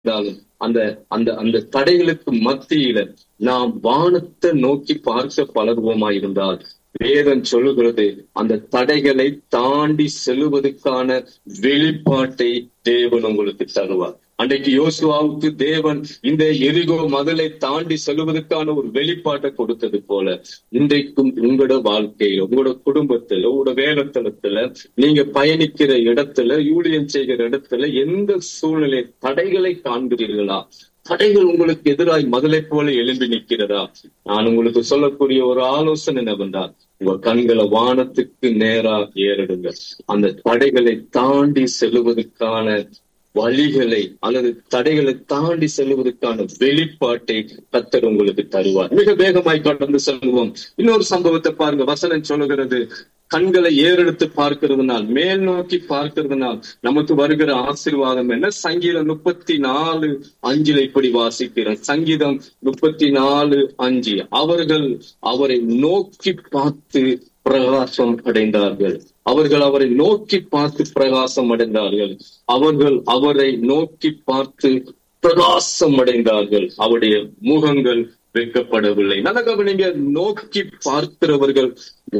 இருந்தாலும் அந்த அந்த அந்த தடைகளுக்கு மத்தியில நாம் வானத்தை நோக்கி பார்க்க பழகுவோமா இருந்தால் வேதம் சொல்லுகிறது அந்த தடைகளை தாண்டி செல்வதற்கான வெளிப்பாட்டை தேவன் உங்களுக்கு தருவார் அன்றைக்கு யோசுவாவுக்கு தேவன் இந்த எரிகோ மதலை தாண்டி செல்வதற்கான ஒரு வெளிப்பாட்டை கொடுத்தது போல இன்றைக்கும் உங்களோட வாழ்க்கையில உங்களோட குடும்பத்துல உங்களோட வேலைத்தளத்துல நீங்க பயணிக்கிற இடத்துல யூழியம் செய்கிற இடத்துல எந்த சூழ்நிலை தடைகளை காண்கிறீர்களா தடைகள் உங்களுக்கு எதிராய் மதலை போல எழும்பி நிற்கிறதா நான் உங்களுக்கு சொல்லக்கூடிய ஒரு ஆலோசனை என்னவென்றால் உங்க கண்களை வானத்துக்கு நேரா ஏறிடுங்க அந்த தடைகளை தாண்டி செல்வதற்கான வழிகளை அல்லது தடைகளை தாண்டி செல்வதற்கான வெளிப்பாட்டை கத்தர் உங்களுக்கு தருவார் மிக வேகமாய் கடந்து செல்வோம் இன்னொரு சம்பவத்தை பாருங்க வசனம் சொல்லுகிறது கண்களை ஏறெடுத்து பார்க்கிறதுனால் மேல் நோக்கி பார்க்கிறதுனால் நமக்கு வருகிற ஆசீர்வாதம் என்ன சங்கீதம் முப்பத்தி நாலு அஞ்சுல இப்படி வாசிக்கிறோம் சங்கீதம் முப்பத்தி நாலு அஞ்சு அவர்கள் அவரை நோக்கி பார்த்து பிரகாசம் அடைந்தார்கள் அவர்கள் அவரை நோக்கி பார்த்து பிரகாசம் அடைந்தார்கள் அவர்கள் அவரை நோக்கி பார்த்து பிரகாசம் அடைந்தார்கள் அவருடைய முகங்கள் வெட்கப்படவில்லை நல்ல கவனிங்க நோக்கி பார்க்கிறவர்கள்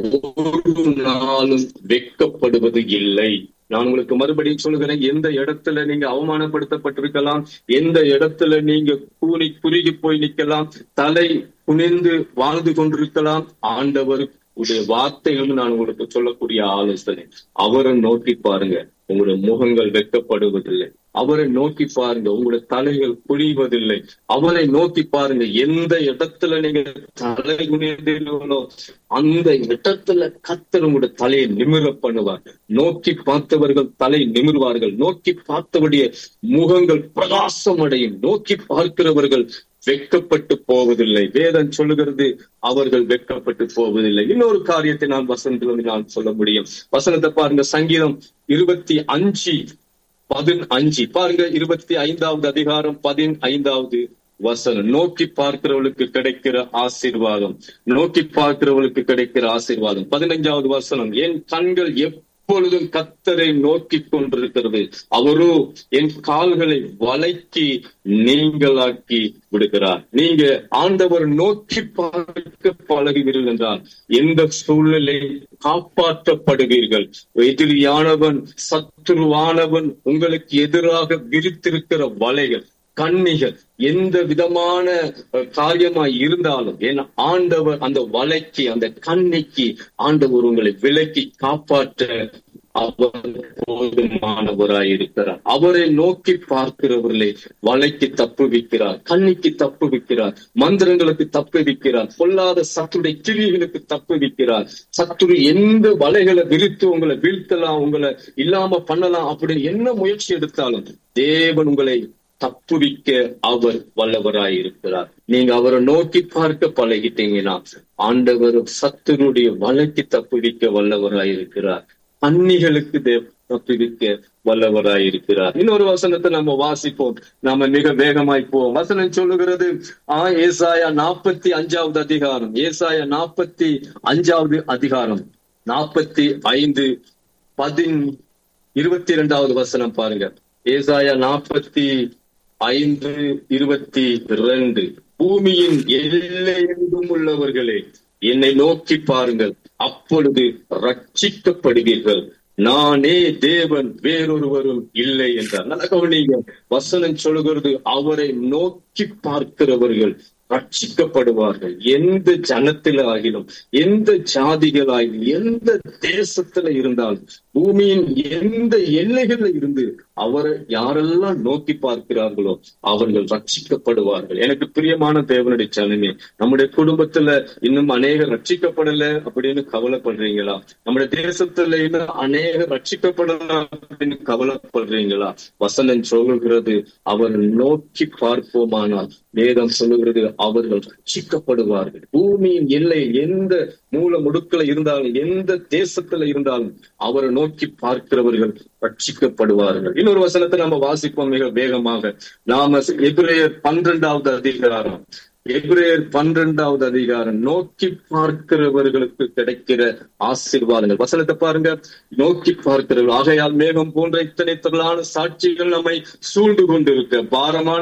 ஒரு நாளும் வெட்கப்படுவது இல்லை நான் உங்களுக்கு மறுபடியும் சொல்கிறேன் எந்த இடத்துல நீங்க அவமானப்படுத்தப்பட்டிருக்கலாம் எந்த இடத்துல நீங்க கூனி குறுகி போய் நிக்கலாம் தலை குனிந்து வாழ்ந்து கொண்டிருக்கலாம் ஆண்டவர் உடைய வார்த்தைகள் நான் உங்களுக்கு சொல்லக்கூடிய ஆலோசனை அவரை நோக்கி பாருங்க உங்களுடைய முகங்கள் வெட்கப்படுவதில்லை அவரை நோக்கி பாருங்க உங்களுடைய தலைகள் குழிவதில்லை அவரை நோக்கி பாருங்க எந்த இடத்துல நீங்க தலை குனிந்தீர்களோ அந்த இடத்துல கத்தர் உங்களுடைய தலையை நிமிர பண்ணுவார் நோக்கி பார்த்தவர்கள் தலை நிமிர்வார்கள் நோக்கி பார்த்தவருடைய முகங்கள் பிரகாசம் அடையும் நோக்கி பார்க்கிறவர்கள் வெட்கப்பட்டு போவதில்லை வேதம் சொல்லுகிறது அவர்கள் வெட்கப்பட்டு போவதில்லை இன்னொரு காரியத்தை நான் வசனத்தில் நான் சொல்ல முடியும் வசனத்தை பாருங்க சங்கீதம் இருபத்தி அஞ்சு பதினஞ்சு பாருங்க இருபத்தி ஐந்தாவது அதிகாரம் பதினைந்தாவது வசனம் நோக்கி பார்க்கிறவளுக்கு கிடைக்கிற ஆசீர்வாதம் நோக்கி பார்க்கிறவளுக்கு கிடைக்கிற ஆசீர்வாதம் பதினைஞ்சாவது வசனம் என் கண்கள் எப்பொழுதும் கத்தரை நோக்கி கொண்டிருக்கிறது அவரோ என் கால்களை வளைக்கி நீங்களாக்கி விடுகிறார் நீங்க ஆண்டவர் நோக்கி பார்க்க பழகுவீர்கள் என்றால் எந்த சூழ்நிலை காப்பாற்றப்படுவீர்கள் எதிரியானவன் சத்துருவானவன் உங்களுக்கு எதிராக விரித்திருக்கிற வலைகள் கண்ணிகள் எந்த விதமான காரியமாய் இருந்தாலும் ஏன்னா ஆண்டவர் அந்த வலைக்கு அந்த கண்ணிக்கு ஆண்டவர் உங்களை விலக்கி காப்பாற்ற அவர் போதுமானவராய் இருக்கிறார் அவரை நோக்கி பார்க்கிறவர்களை வலைக்கு தப்பு வைக்கிறார் கண்ணிக்கு தப்பு வைக்கிறார் மந்திரங்களுக்கு தப்பு வைக்கிறார் பொல்லாத சத்துடைய கிளிகளுக்கு தப்பு வைக்கிறார் சத்துரு எந்த வலைகளை விரித்து உங்களை வீழ்த்தலாம் உங்களை இல்லாம பண்ணலாம் அப்படின்னு என்ன முயற்சி எடுத்தாலும் தேவன் உங்களை தப்புவிக்க அவர் வல்லவராய் இருக்கிறார் நீங்க அவரை நோக்கி பார்க்க பழகிட்டீங்கன்னா ஆண்டவர் சத்துருடைய வலைக்கு தப்புவிக்க வல்லவராய் இருக்கிறார் அந்நிகளுக்கு தேவ தப்புவிக்க வல்லவராய் இருக்கிறார் இன்னொரு வசனத்தை நம்ம வாசிப்போம் நாம மிக வேகமாய் போவோம் வசனம் சொல்லுகிறது ஆ ஏசாயா நாற்பத்தி அஞ்சாவது அதிகாரம் ஏசாயா நாற்பத்தி அஞ்சாவது அதிகாரம் நாற்பத்தி ஐந்து பதின் இருபத்தி இரண்டாவது வசனம் பாருங்க ஏசாயா நாற்பத்தி ஐந்து இருபத்தி ரெண்டு பூமியின் எல்லையெங்கும் உள்ளவர்களே என்னை நோக்கி பாருங்கள் அப்பொழுது ரட்சிக்கப்படுவீர்கள் நானே தேவன் வேறொருவரும் இல்லை என்றார் நல்ல கவனிங்க வசனம் சொல்லுகிறது அவரை நோக்கி பார்க்கிறவர்கள் ரட்சிக்கப்படுவார்கள் எந்த ஜனத்தில ஆகிலும் எந்த ஜாதிகள் ஆகிலும் எந்த தேசத்துல இருந்தாலும் பூமியின் எந்த எல்லைகள்ல இருந்து அவரை யாரெல்லாம் நோக்கி பார்க்கிறார்களோ அவர்கள் ரட்சிக்கப்படுவார்கள் எனக்கு பிரியமான தேவனுடைய ஜனமே நம்முடைய குடும்பத்துல இன்னும் அநேக ரட்சிக்கப்படல அப்படின்னு கவலைப்படுறீங்களா நம்முடைய தேசத்துல இன்னும் அநேக ரட்சிக்கப்படலாம் அப்படின்னு கவலைப்படுறீங்களா வசனம் சொல்லுகிறது அவர் நோக்கி பார்ப்போமானால் வேதம் சொல்லுகிறது அவர்கள் ரட்சிக்கப்படுவார்கள் பூமியின் எல்லை எந்த மூல முடுக்கல இருந்தாலும் எந்த தேசத்துல இருந்தாலும் அவரை நோக்கி பார்க்கிறவர்கள் ரட்சிக்கப்படுவார்கள் இன்னொரு வசனத்தை நம்ம வாசிப்போம் மிக வேகமாக நாம எபிரேயர் பன்னிரெண்டாவது அதிகாரம் எபிரேயர் பன்னிரெண்டாவது அதிகாரம் நோக்கி பார்க்கிறவர்களுக்கு கிடைக்கிற ஆசீர்வாதங்கள் வசனத்தை பாருங்க நோக்கி பார்க்கிறவர்கள் ஆகையால் மேகம் போன்ற இத்தனை திரளான சாட்சிகள் நம்மை சூழ்ந்து கொண்டிருக்க பாரமான